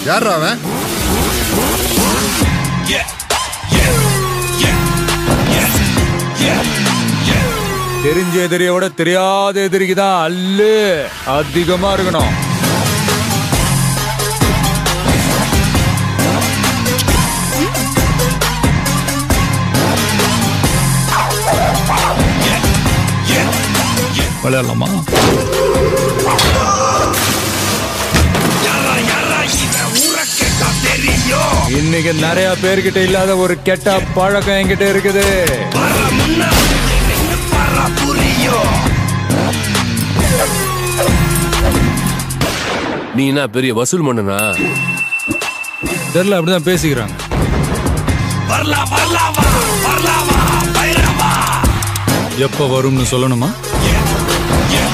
யாரா அவன் தெரிஞ்ச எதிரியை விட தெரியாத எதிரிக்கு தான் அல்லு அதிகமா இருக்கணும் விளையாடலாமா இன்னைக்கு நிறைய பேர்கிட்ட இல்லாத ஒரு கெட்ட பழக்கம் என்கிட்ட இருக்குது நீ என்ன பெரிய வசூல் மன்னனா தெரியல அப்படிதான் பேசிக்கிறாங்க எப்ப வரும்னு சொல்லணுமா